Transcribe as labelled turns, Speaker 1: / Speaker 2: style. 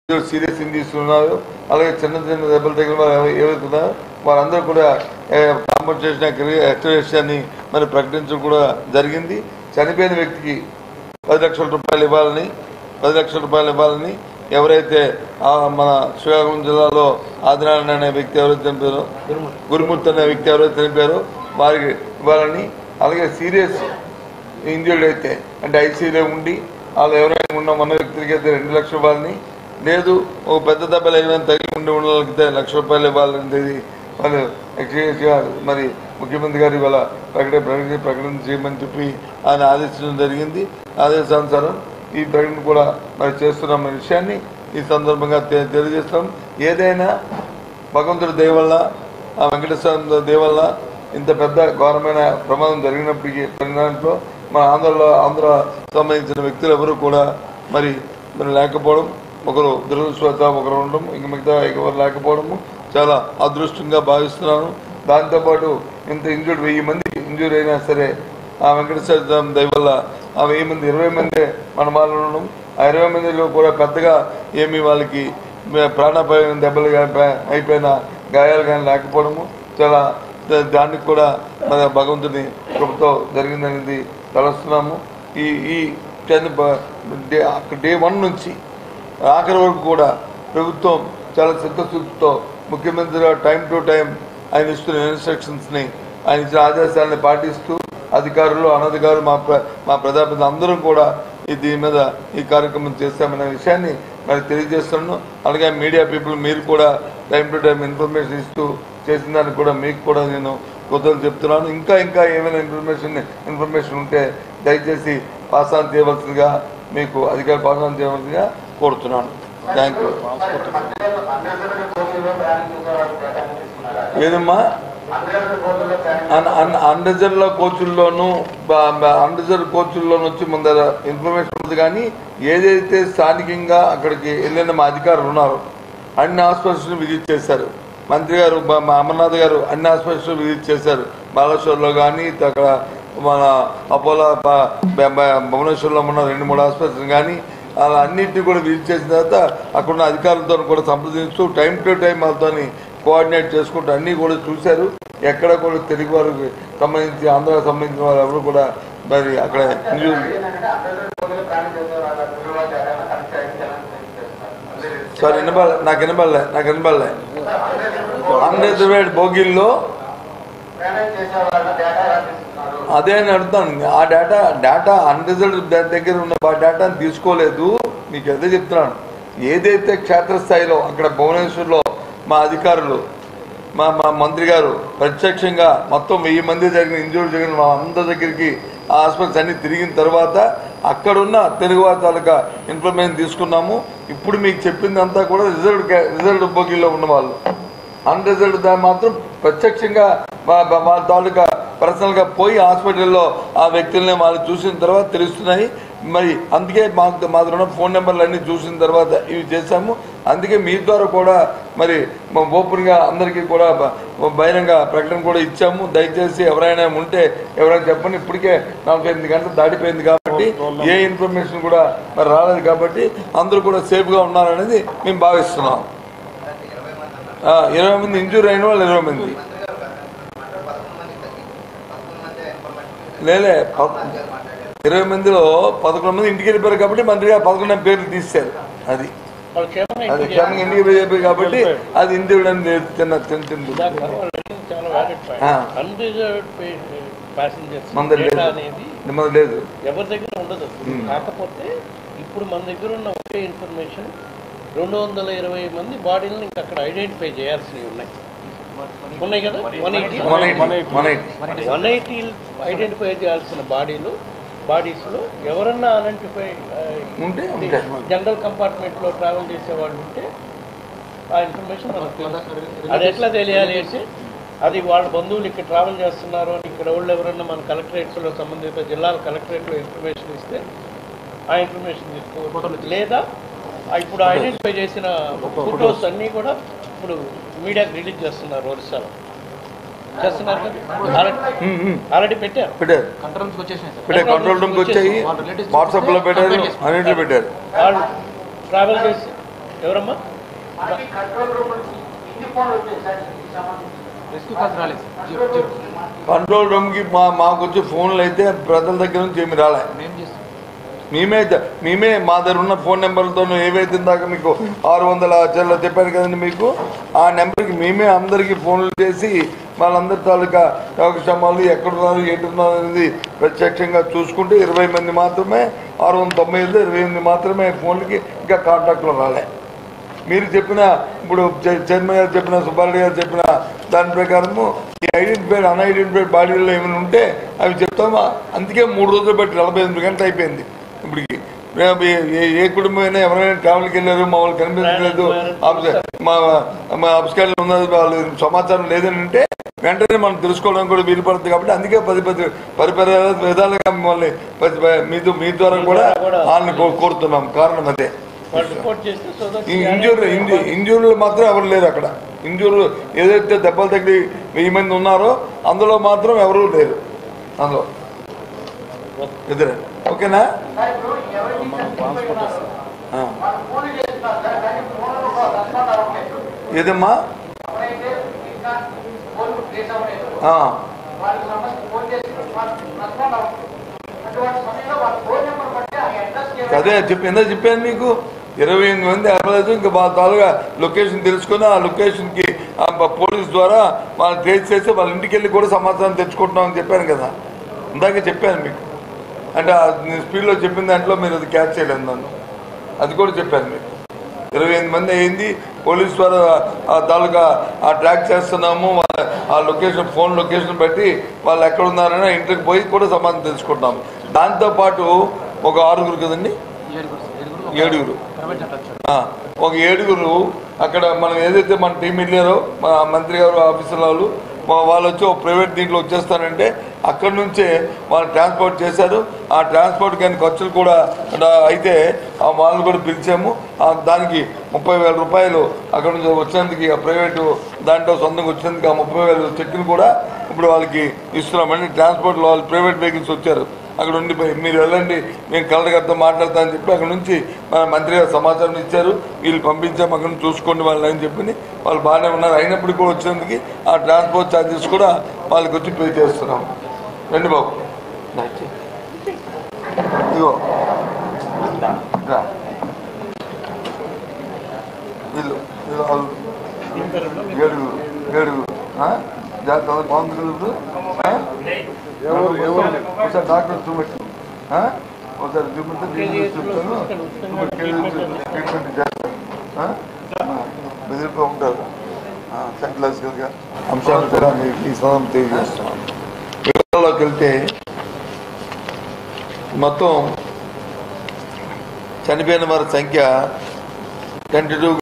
Speaker 1: Serious తీసుకున్నారు అలాగే చిన్న చిన్న దెబ్బలు తగిలిన వారు ఎవ- ఎవరైతే ఉన్నారో వారందరూ కూడా కాంపన్సేషన్ ఎక్స్ట్రేషన్ మరి ప్రకటించడం కూడా జరిగింది చనిపోయిన వ్యక్తికి పది లక్షల రూపాయలు ఇవ్వాలని పది లక్షల రూపాయలు ఇవ్వాలని ఎవరైతే ఆ మన శ్రీకాకుళం జిల్లాలో ఆదినారాయణ అనే వ్యక్తి ఎవరైతే చనిపోయారో గురుమూర్తి అనే వ్యక్తి ఎవరైతే చనిపోయారో వారికి ఇవ్వాలని అలాగే సీరియస్ ఇంజర్డ్ అయితే అంటే ఐసీలో ఉండి వాళ్ళు ఎవరైనా ఉన్న మన వ్యక్తులకి అయితే రెండు లక్షలు ఇవ్వాలని లేదు ఒక పెద్ద దెబ్బలు ఏమైనా తగిలి ఉండి ఉండగలిగితే లక్ష రూపాయలు ఇవ్వాలనేది వాళ్ళు ఎక్స్చేంజ్ గారు మరి ముఖ్యమంత్రి గారు ఇవాళ ప్రకటన ప్రకటన ప్రకటన చేయమని చెప్పి ఆయన ఆదేశించడం జరిగింది ఆదేశానుసారం ఈ ప్రకటన కూడా మరి చేస్తున్నాం అనే విషయాన్ని ఈ సందర్భంగా తె- తెలియజేస్తాం ఏదైనా భగవంతుడి దయ వల్ల ఆ వెంకటేశ్వర దయ వల్ల ఇంత పెద్ద ఘోరమైన ప్రమాదం జరిగినప్పటికీ దాంట్లో మన ఆంధ్రలో ఆంధ్ర సంబంధించిన వ్యక్తులు ఎవరు కూడా మరి మరి లేకపోవడం ఒకరు దురదృష్టవత ఒకరు ఉండడం ఇంక మిగతా ఎవరు లేకపోవడము చాలా అదృష్టంగా భావిస్తున్నాను దాంతోపాటు ఇంత ఇంజూర్డ్ వెయ్యి మంది ఇంజూర్ అయినా సరే ఆ వెంకటేశ్వర స్వామి దయ వల్ల ఆ వెయ్యి మంది ఇరవై మంది మన వాళ్ళు ఉండడం ఆ ఇరవై మందిలో కూడా పెద్దగా ఏమి వాళ్ళకి మే- ప్రాణాపాయం దెబ్బలు గా- అయిపోయిన గాయాలు కానీ లేకపోవడము చాలా దా- దానికి కూడా మన భగవంతుని కృపతో జరిగిందనేది తలుస్తున్నాము ఈ ఈ టెన్ బ- డే డే వన్ నుంచి ఆఖరి వరకు కూడా ప్రభుత్వం చాలా చిత్తశుద్ధితో ముఖ్యమంత్రి గారు టైం టు టైం ఆయన ఇస్తున్న ఇన్స్ట్రక్షన్స్ని ఆయన ఇచ్చిన ఆదేశాలను పాటిస్తూ అధికారులు అనధికారులు మా ప్ర మా ప్రజాప్రతినిధులు అందరం కూడా ఈ దీని మీద ఈ కార్యక్రమం చేస్తామనే విషయాన్ని మరి తెలియజేస్తున్నాను అలాగే మీడియా పీపుల్ మీరు కూడా టైం టు టైం ఇన్ఫర్మేషన్ ఇస్తూ చేసిన దానికి కూడా మీకు కూడా నేను కృతజ్ఞతలు చెప్తున్నాను ఇంకా ఇంకా ఏమైనా ఇన్ఫర్మేషన్ ఇన్ఫర్మేషన్ ఉంటే దయచేసి పాస్ ఆన్ చేయవలసిందిగా మీకు అధికారులు పాస్ ఆన్ చేయవలసిందిగా కోరుతున్నాను థ్యాంక్ యూ ఏదమ్మా అండర్జర్ల కోచుల్లోనూ అండర్జర్ కోచుల్లోనూ వచ్చి ముందర ఇన్ఫర్మేషన్ ఉంది కానీ ఏదైతే స్థానికంగా అక్కడికి వెళ్ళిన మా అధికారులు ఉన్నారో అన్ని హాస్పిటల్స్ని విజిట్ చేశారు మంత్రి గారు మా- మా అమర్నాథ్ గారు అన్ని హాస్పిటల్స్ విజిట్ చేశారు బాలేశ్వర్లో కానీ అక్కడ మన అపోలో బ- బ- బ- భువనేశ్వర్లో ఉన్న రెండు మూడు హాస్పిటల్స్ కానీ అలా అన్నింటినీ కూడా విజిట్ చేసిన తర్వాత అక్కడ ఉన్న అధికారులతో కూడా సంప్రదిస్తూ టైం టు టైం వాళ్ళతోని కోఆర్డినేట్ చేసుకుంటూ అన్నీ కూడా చూశారు ఎక్కడ కూడా తెలుగు వారికి సంబంధించి ఆంధ్రాకి సంబంధించిన వారు ఎవరు కూడా మరి అక్కడ ఇంజూరీ సార్ వినబడలే నాకు వినబడలే నాకు వినబడలే అన్రిజర్వేడ్ బోగిల్లో అదే అని అడుగుతాను ఆ డేటా డేటా అన్రిజర్వ్డ్ దగ్గర ఉన్న ఆ డేటాను తీసుకోలేదు మీకు అదే చెప్తున్నాను ఏదైతే క్షేత్రస్థాయిలో అక్కడ భువనేశ్వర్లో మా అధికారులు మా మా మంత్రి గారు ప్రత్యక్షంగా మొత్తం వెయ్యి మంది జరిగిన ఇంజూరీ జరిగిన మా అందరి దగ్గరికి ఆ హాస్పిటల్స్ అన్ని తిరిగిన తర్వాత అక్కడున్న తెలుగువారి తాలూకా ఇన్ఫర్మేషన్ తీసుకున్నాము ఇప్పుడు మీకు చెప్పిందంతా కూడా రిజర్వ్డ్ రిజర్వ్డ్ బోగిలో ఉన్న వాళ్ళు అన్రిజర్వ్డ్ దాన్ని మాత్రం ప్రత్యక్షంగా మా- మా- వాళ్ళ తాలూకా పర్సనల్గా పోయి హాస్పిటల్లో ఆ వ్యక్తుల్ని వాళ్ళు చూసిన తర్వాత తెలుస్తున్నాయి మరి అందుకే మాకు మా దగ్గర ఉన్న ఫోన్ నెంబర్లు అన్నీ చూసిన తర్వాత ఇవి చేశాము అందుకే మీ ద్వారా కూడా మరి మా ఓపెన్గా అందరికీ కూడా బ- బహిరంగ ప్రకటన కూడా ఇచ్చాము దయచేసి ఎవరైనా ఉంటే ఎవరైనా చెప్పండి ఇప్పటికే నలభై ఎనిమిది గంటలు దాటిపోయింది కాబట్టి ఏ ఇన్ఫర్మేషన్ కూడా మరి రాలేదు కాబట్టి అందరూ కూడా సేఫ్గా ఉన్నారనేది మేము భావిస్తున్నాం ఆ, ఇరవై మంది ఇంజూర్ అయిన వాళ్ళు ఇరవై మంది లేలే ప- ఇరవై మందిలో పదకొండు మంది ఇంటికి వెళ్ళిపోయారు కాబట్టి మంత్రి గారు పదకొండు పేర్లు తీశారు అది
Speaker 2: వాళ్ళు క్షేమంగా
Speaker 1: అది
Speaker 2: ఇంటికి
Speaker 1: క్షేమంగా ఇంటికి వెళ్ళిపోయారు కాబట్టి అది ఇంటికి తిన్న తిన్న తింది
Speaker 2: ఇందాక వాళ్ళు అడిగింది చాలా వ్యాలిడ్
Speaker 1: ఆ.
Speaker 2: పాయింట్ అన్రిజర్వ్డ్ ప్యాసింజర్స్
Speaker 1: మన దగ్గర
Speaker 2: డేటా
Speaker 1: లేదు.
Speaker 2: అనేది
Speaker 1: నెమ్మది లేదు
Speaker 2: ఎవరి దగ్గర ఉండదు
Speaker 1: మ్మ్.
Speaker 2: కాకపోతే ఇప్పుడు మన దగ్గర ఉన్న ఒకే ఇన్ఫర్మేషన్ రెండు వందల ఇరవై మంది బాడీలను ఇంకా అక్కడ ఐడెంటిఫై చేయాల్సినవి ఉన్నాయి ఉన్నాయి కదా one eighty
Speaker 1: one eighty one eighty
Speaker 2: one eighty identify చేయాల్సిన బాడీలు బాడీస్లో ఎవరన్నా ఐడెంటిఫై
Speaker 1: ఉంటే ఉంటాయి
Speaker 2: జనరల్ కంపార్ట్మెంట్లో ట్రావెల్ చేసే వాళ్ళు ఉంటే ఆ ఇన్ఫర్మేషన్ మనకు తెలుసు అది ఎట్లా తెలియాలి అంటే అది వాళ్ళ బంధువులు ఇక్కడ ట్రావెల్ చేస్తున్నారు అని ఇక్కడ వాళ్ళు ఎవరన్నా మన కలెక్టరేట్స్లో సంబంధిత జిల్లాల కలెక్టరేట్లో ఇన్ఫర్మేషన్ ఇస్తే ఆ ఇన్ఫర్మేషన్ తీసుకోవచ్చు లేదా ఆ ఇప్పుడు ఐడెంటిఫై చేసిన ఫోటోస్ అన్నీ కూడా ఇప్పుడు మీడియాకి రిలీజ్ చేస్తున్నారు ఒరిస్సాలో చేస్తున్నారు కదా ఆల్రెడీ ఆల్రెడీ పెట్టారు
Speaker 1: పెట్టారు
Speaker 3: కంట్రోల్స్కి వచ్చేసినాయి సార్
Speaker 1: పెట్టారు కంట్రోల్ రూమ్కి వచ్చాయి వాట్సాప్లో పెట్టారు అన్నింటిలో పెట్టారు
Speaker 2: వాళ్ళు ట్రావెల్ చేసి ఎవరమ్మా
Speaker 3: మనకి కంట్రోల్ రూమ్ నుంచి ఇన్ని ఫోన్లు వచ్చాయి సార్ దీనికి సంబంధించి
Speaker 4: రెస్క్యూ కాల్స్ రాలేదు జీరో జీరో
Speaker 1: కంట్రోల్ రూమ్కి మా మాకు వచ్చే ఫోన్లు అయితే ప్రజల దగ్గర నుంచి ఏమి రాలే
Speaker 4: మేము చేస్తాం
Speaker 1: మేమే ద- మేమే మా దగ్గర ఉన్న ఫోన్ నెంబర్లతో ఏవైతే ఇందాక మీకు ఆరు వందల చెల్ల చెప్పాను కదండి మీకు ఆ నెంబర్కి మేమే అందరికీ ఫోన్లు చేసి వాళ్ళందరి తాలూకా యోగక్షేమాలు ఎక్కడున్నారు ఎటున్నారు అనేది ప్రత్యక్షంగా చూసుకుంటే ఇరవై మంది మాత్రమే ఆరు వందల తొంభై ఐదు ఇరవై ఎనిమిది మాత్రమే ఫోన్లకి ఇంకా కాంటాక్ట్లో రాలే మీరు చెప్పిన ఇప్పుడు చై- చైర్మన్ గారు చెప్పిన సుబ్బారెడ్డి గారు చెప్పిన దాని ప్రకారము ఈ ఐడెంటిఫైడ్ అన్ఐడెంటిఫైడ్ బాడీలో ఏమైనా ఉంటే అవి చెప్తామా అందుకే మూడు రోజులు బట్టి నలభై ఎనిమిది గంటలు అయిపోయింది ఇప్పటికి రేపు ఏ- ఏ- ఏ కుటుంబం అయినా ఎవరైనా ట్రావెల్కి వెళ్ళారు మా వాళ్ళు కనిపించలేదు ఆఫీస్- మా మా అబ్స్కార్లు ఉన్నది వాళ్ళు సమాచారం లేదని అంటే వెంటనే మనం తెలుసుకోవడం కూడా వీలు పడుతుంది కాబట్టి అందుకే పది పది పరిపరి విధాలుగా మిమ్మల్ని పది ప- మీతో మీ ద్వారా కూడా వాళ్ళని కో- కోరుతున్నాం కారణం అదే
Speaker 2: వాళ్ళు రిపోర్ట్ చేస్తే సో దట్
Speaker 1: ఈ ఇంజూర్ ఇంజూ- ఇంజూర్లు మాత్రం ఎవరు లేరు అక్కడ ఇంజూర్లు ఏదైతే దెబ్బలు తగిలి వెయ్యి మంది ఉన్నారో అందులో మాత్రం ఎవరూ లేరు అందులో ఇద్దరే ఓకేనా
Speaker 3: సార్ ఇప్పుడు ఎవరికి ఉన్నారు
Speaker 1: ఆ.
Speaker 3: వాళ్ళు ఫోన్లు చేస్తున్నారు సార్ కానీ ఫోన్లు రెస్పాండ్ అవ్వట్లేదు
Speaker 1: ఏదమ్మా
Speaker 3: ఎవరైతే ఇంకా ఫోన్ ప్లేస్ అవ్వలేదు
Speaker 1: ఆ.
Speaker 3: వాళ్ళకి సంబంధించి ఫోన్ చేసి వాళ్ళు రెస్పాండ్ అవ్వట్లేదు అటువంటి సమయంలో వాళ్ళ ఫోన్ నెంబర్ బట్టి ఆ అడ్రస్
Speaker 1: అదే చెప్పి ఎంత చెప్పాను మీకు ఇరవై ఎనిమిది మంది అవ్వలేదు ఇంకా మా తాలుగా లొకేషన్ తెలుసుకొని ఆ లొకేషన్కి ఆ ప- పోలీస్ ద్వారా వాళ్ళు ట్రేస్ చేసి వాళ్ళ ఇంటికి వెళ్ళి కూడా సమాచారం తెచ్చుకుంటున్నామని చెప్పాను కదా ఇందాక చెప్పాను మీకు అంటే ఆ నేను స్పీడ్లో చెప్పిన దాంట్లో మీరు అది క్యాచ్ చేయలేదు నన్ను అది కూడా చెప్పాను మీకు ఇరవై ఎనిమిది మంది అయింది పోలీస్ ద్వారా ఆ తాలూకా ఆ ట్రాక్ చేస్తున్నాము వాళ్ళ ఆ లొకేషన్ ఫోన్ లొకేషన్ బట్టి వాళ్ళు ఎక్కడ ఉన్నారని ఇంటికి పోయి కూడా సమాధానం తెలుసుకుంటున్నాము దాంతోపాటు ఒక ఆరుగురు కదండి
Speaker 4: ఏడుగురు సార్ ఏడుగురు
Speaker 1: ఏడుగురు
Speaker 4: ప్రైవేట్ జట్ వచ్చారు
Speaker 1: ఆ, ఒక ఏడుగురు అక్కడ మనం ఏదైతే మన టీం వెళ్ళారో మా మంత్రి గారు ఆఫీసర్ వాళ్ళు మా- వాళ్ళు వచ్చి ఒక ప్రైవేట్ దీంట్లో వచ్చేస్తారంటే అక్కడి నుంచే వాళ్ళు ట్రాన్స్పోర్ట్ చేశారు ఆ ట్రాన్స్పోర్ట్ కానీ ఖర్చులు కూడా డా- అయితే ఆ వాళ్ళని కూడా పిలిచాము ఆ దానికి ముప్పై వేల రూపాయలు అక్కడ నుంచి వచ్చినందుకు ఆ ప్రైవేటు దాంట్లో సొంతంగా వచ్చినందుకు ఆ ముప్పై వేల చెక్కులు కూడా ఇప్పుడు వాళ్ళకి ఇస్తున్నాం అంటే ట్రాన్స్పోర్ట్లో వాళ్ళు ప్రైవేట్ వెహికల్స్ వచ్చారు అక్కడ ఉండిపోయి మీరు వెళ్ళండి మేము కలెక్టర్ గారితో మాట్లాడతా అని చెప్పి అక్కడ నుంచి మన మంత్రి గారు సమాచారం ఇచ్చారు వీళ్ళు పంపించాము అక్కడ నుంచి చూసుకోండి వాళ్ళని అని చెప్పి వాళ్ళు బాగానే ఉన్నారు అయినప్పటికీ కూడా వచ్చినందుకు ఆ ట్రాన్స్పోర్ట్ ఛార్జెస్ కూడా వాళ్ళకి వచ్చి పే చేస్తున్నాం రండి బాబు ఇదిగో రా. వీళ్ళు వీళ్ళు వాళ్ళు ఏడుగురు ఏడుగురు ఆ? జాగ్రత్త బాగుంది కదా ఇప్పుడు ఆ? ఒకసారి డాక్టర్ చూపెట్టు ఆ? ఒకసారి చూపెడితే ట్రీట్మెంట్ చూపుతాను ఇప్పుడు ట్రీట్మెంట్ చేస్తాను ఆ? ఆ, బెదిరిపో ఉంటారు సైకలాజికల్గా అంశాలు కూడా మీకు ఈ సమయం తెలియజేస్తున్నాను వివరాల్లోకి వెళ్తే మొత్తం చనిపోయిన వారి సంఖ్య ట్వంటీ టూ